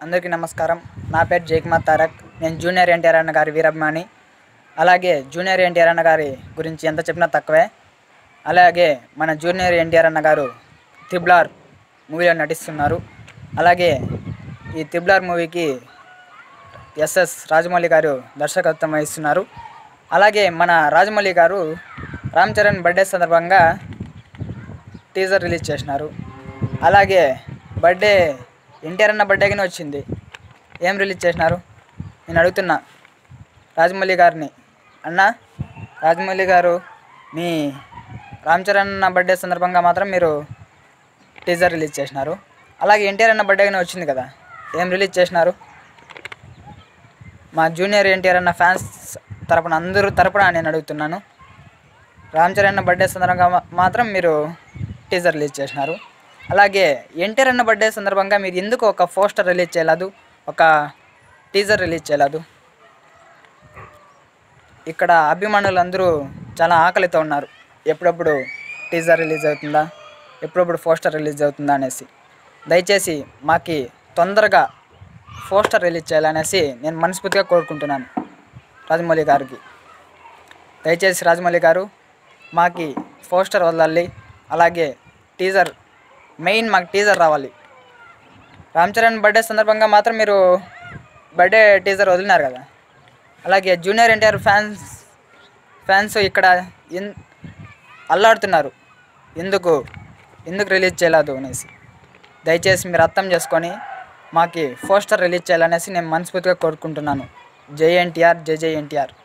అందరికీ నమస్కారం నా పేరు జయకుమార్ తారక్ నేను జూనియర్ ఎన్టీఆర్ అన్న గారి వీరాభిమాని అలాగే జూనియర్ ఎన్టీఆర్ అన్న గారి గురించి ఎంత చెప్పినా తక్కువే అలాగే మన జూనియర్ ఎన్టీఆర్ అన్న గారు త్రిబులార్ మూవీలో నటిస్తున్నారు అలాగే ఈ త్రిబులార్ మూవీకి ఎస్ఎస్ రాజమౌళి గారు దర్శకత్వం వహిస్తున్నారు అలాగే మన రాజమౌళి గారు రామ్ చరణ్ బర్త్డే సందర్భంగా టీజర్ రిలీజ్ చేసినారు అలాగే బర్త్డే ఎన్టీఆర్ అన్న బర్త్డేగానే వచ్చింది ఏం రిలీజ్ చేసినారు నేను అడుగుతున్నా రాజమౌళి గారిని అన్న రాజమౌళి గారు మీ రామ్ చరణ్ అన్న బర్త్డే సందర్భంగా మాత్రం మీరు టీజర్ రిలీజ్ చేసినారు అలాగే ఎన్టీఆర్ అన్న బర్త్డేగానే వచ్చింది కదా ఏం రిలీజ్ చేసినారు మా జూనియర్ ఎన్టీఆర్ అన్న ఫ్యాన్స్ తరపున అందరూ తరపున నేను అడుగుతున్నాను రామ్ చరణ్ అన్న బర్త్డే సందర్భంగా మా- మాత్రం మీరు టీజర్ రిలీజ్ చేసినారు అలాగే ఎన్టీఆర్ అన్న బర్త్డే సందర్భంగా మీరు ఎందుకు ఒక పోస్టర్ రిలీజ్ చేయలేదు ఒక టీజర్ రిలీజ్ చేయలేదు ఇక్కడ అభిమానులందరూ చాలా ఆకలితో ఉన్నారు ఎప్పుడప్పుడు టీజర్ రిలీజ్ అవుతుందా ఎప్పుడప్పుడు పోస్టర్ రిలీజ్ అవుతుందా అనేసి దయచేసి మాకి తొందరగా పోస్టర్ రిలీజ్ చేయాలనేసి నేను మనస్ఫూర్తిగా కోరుకుంటున్నాను రాజమౌళి గారికి దయచేసి రాజమౌళి గారు మాకి పోస్టర్ వదలాలి అలాగే టీజర్ మెయిన్ మాకు టీజర్ రావాలి రామ్ చరణ్ బర్త్డే సందర్భంగా మాత్రం మీరు బర్త్డే టీజర్ వదిలినారు కదా అలాగే జూనియర్ ఎన్టీఆర్ ఫ్యాన్స్ ఫ్యాన్స్ ఇక్కడ ఎన్ అల్లాడుతున్నారు ఎందుకు ఎందుకు రిలీజ్ చేయలేదు అనేసి దయచేసి మీరు అర్థం చేసుకొని మాకి పోస్టర్ రిలీజ్ చేయాలనేసి నేను మనస్ఫూర్తిగా కోరుకుంటున్నాను జై ఎన్టీఆర్ జై జై ఎన్టీఆర్